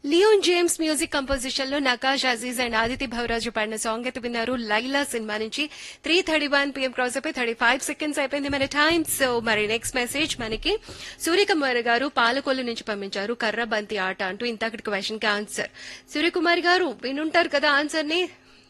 Leone James music composition లో Nakash Aziz and Aditya Bhavaraju పాడిన song అయితే విన్నారు లైలా సినిమా నుంచి three thirty one P M cross అయిపోయి థర్టీ ఫైవ్ సెకండ్స్ అయిపోయింది మన టైం సో మరి నెక్స్ట్ మెసేజ్ మనకి సూర్యకుమార్ గారు పాలకొల్లు నుంచి పంపించారు కర్రబంతి ఆట అంటూ ఇంతకటి క్వశ్చన్ కి ఆన్సర్ సూర్యకుమార్ గారు వినుంటారు కదా ఆన్సర్ ని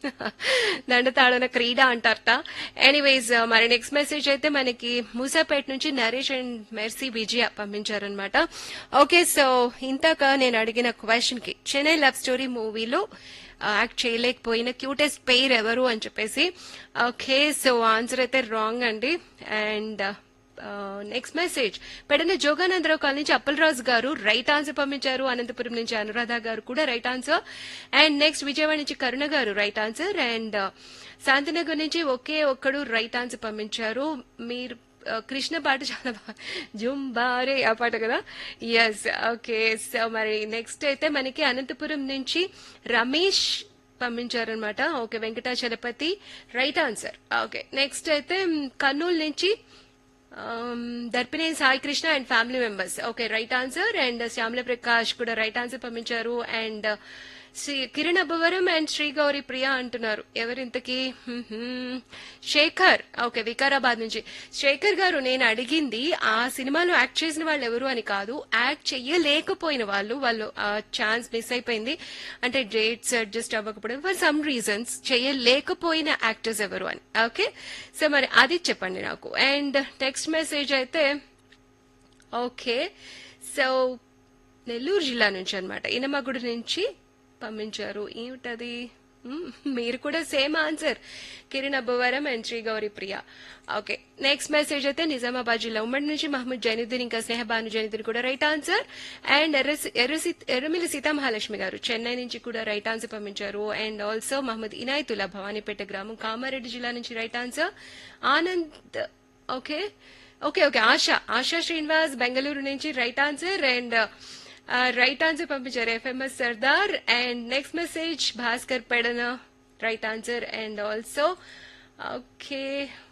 దండతాడన క్రీడ అంటారట ఎనీవేస్ మరి నెక్స్ట్ మెసేజ్ అయితే మనకి మూసాపేట నుంచి నరేష్ అండ్ మెర్సీ విజయ పంపించారనమాట ఓకే సో ఇంతాక నేను అడిగిన క్వశ్చన్ కి చెన్నై లవ్ స్టోరీ మూవీలో యాక్ట్ చేయలేకపోయిన క్యూటెస్ట్ పెయిర్ ఎవరు అని చెప్పేసి ఓకే సో ఆన్సర్ అయితే రాంగ్ అండి and next message Pedana Joganandarao కాల్ నుంచి అప్పలరాజు గారు రైట్ ఆన్సర్ పంపించారు అనంతపురం నుంచి అనురాధ గారు కూడా right answer and next Vijayawada నుంచి కరుణ గారు రైట్ ఆన్సర్ అండ్ శాంతినగర్ నుంచి ఒకే ఒక్కడు రైట్ ఆన్సర్ పంపించారు మీరు ఆ, కృష్ణ పాట చాలా బాగా జుంబారే ఆ పాట కదా ఎస్ ఓకే సో మరి నెక్స్ట్ అయితే మనకి అనంతపురం నుంచి రమేష్ పంపించారనమాట okay Venkatachalapathi right answer okay next అయితే మ్, కర్నూలు నుంచి Darpineni Sai Krishna and family members okay right answer and Shyamala Prakash కూడా రైట్ ఆన్సర్ పంపించారు అండ్ శ్రీ కిరణ్ అబ్బవరం అండ్ శ్రీ గౌరి ప్రియ అంటున్నారు ఎవరింతకి హ్మ్, శేఖర్ ఓకే వికారాబాద్ నుంచి శేఖర్ గారు నేను అడిగింది ఆ సినిమాలో యాక్ట్ చేసిన వాళ్ళు ఎవరు అని కాదు యాక్ట్ చెయ్యలేకపోయిన వాళ్ళు వాళ్ళు ఛాన్స్ మిస్ అయిపోయింది అంటే డేట్స్ అడ్జస్ట్ అవ్వకపోవడం ఫర్ సమ్ రీజన్స్ చేయలేకపోయిన యాక్టర్స్ ఎవరు అని ఓకే సో మరి అది చెప్పండి నాకు అండ్ నెక్స్ట్ మెసేజ్ అయితే ఓకే సో నెల్లూరు జిల్లా నుంచి అనమాట ఇనమగుడి నుంచి పంపించారు ఏమిటది మ్మ్, మీరు కూడా same answer Kiran Abbavaram and Sri Gouri Priya okay next message అయితే నిజామాబాద్ జిల్లా ఉమ్మడి నుంచి మహమ్మద్ జైనుద్దీన్ ఇంకా స్నేహబాను జైనుద్దీన్ కూడా రైట్ ఆన్సర్ అండ్ ఎర్రసి ఎర్రసి ఎర్రమిల్లి సీతామహాలక్ష్మి గారు చెన్నై నుంచి కూడా రైట్ ఆన్సర్ పంపించారు అండ్ ఆల్సో మహమ్మద్ ఇనాయతుల్లా భవానీపేట గ్రామం కామారెడ్డి జిల్లా నుంచి right answer Anand okay okay okay Asha Asha Srinivas Bengaluru నుంచి right answer and right answer పంపించారు F M S Sardar and next message Bhaskar Pedana right answer and also okay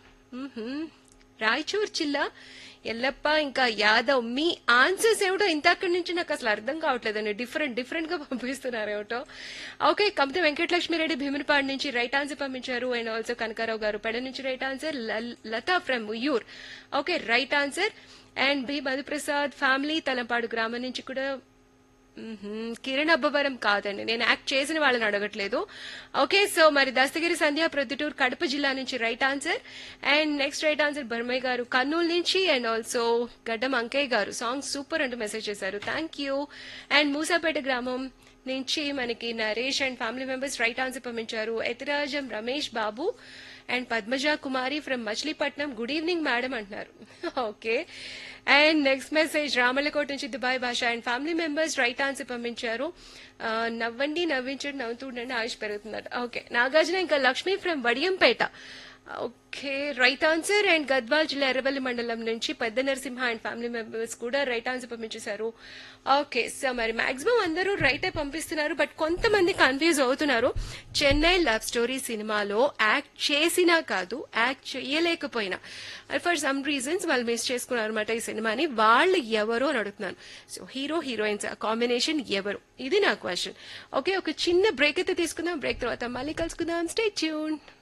Raichur జిల్లా ఎల్లప్ప ఇంకా యాదవ్ మీ ఆన్సర్స్ ఏమిటో ఇంతక్కడి నుంచి నాకు అసలు అర్థం కావట్లేదండి డిఫరెంట్ డిఫరెంట్ గా పంపిస్తున్నారు ఏమిటో ఓకే కమిత వెంకటలక్ష్మిరెడ్డి భీమునిపాడు నుంచి రైట్ ఆన్సర్ పంపించారు అండ్ ఆల్సో కనకారావు గారు పెడ నుంచి right answer Latha from Uyyur okay right answer and B Madhuprasad family Talampadu గ్రామం నుంచి కూడా మ్మ్హ్మ్. కిరణ్ అబ్బవరం కాదండి నేను యాక్ట్ చేసిన వాళ్ళని అడగట్లేదు ఓకే సో మరి దస్తగిరి సంధ్య ప్రొద్దుటూరు కడప జిల్లా నుంచి right answer and next right answer Barmayya garu Kurnool నుంచి and also Gaddam Ankaiah garu song super అంటూ మెసేజ్ చేశారు థ్యాంక్ యూ అండ్ మూసాపేట గ్రామం నుంచి మనకి Naresh and family members right answer పంపించారు Ethirajam Ramesh Babu and Padmaja Kumari from Machilipatnam good evening madam అంటున్నారు okay and next message Ramalakota నుంచి Dubai Basha and family members right answer పంపించారు ఆ, నవ్వండి నవ్వించండి నవ్వుతూ ఉండండి ఆయుష్ పెరుగుతుందట ఓకే నాగార్జున ఇంకా Lakshmi from Vadiyampeta okay right answer and Gadwal జిల్లా ఎర్రబల్లి మండలం నుంచి పెద్ద నరసింహ అండ్ ఫ్యామిలీ మెంబర్స్ కూడా రైట్ ఆన్సర్ పంపించేశారు ఓకే సో మరి మాక్సిమం అందరూ రైటే పంపిస్తున్నారు బట్ కొంతమంది కన్ఫ్యూజ్ అవుతున్నారు చెన్నై లవ్ స్టోరీ సినిమాలో యాక్ట్ చేసినా కాదు యాక్ట్ చేయలేకపోయినా ఫర్ సమ్ రీజన్స్ వాళ్ళు మిస్ చేసుకున్నారు అనమాట ఈ సినిమాని వాళ్ళు ఎవరు అని అడుగుతున్నాను సో హీరో హీరోయిన్స్ కాంబినేషన్ ఎవరు ఇది నా క్వశ్చన్ ఓకే ఒక చిన్న బ్రేక్ అయితే తీసుకుందాం బ్రేక్ తర్వాత మళ్ళీ కలుసుకుందాం స్టే ట్యూన్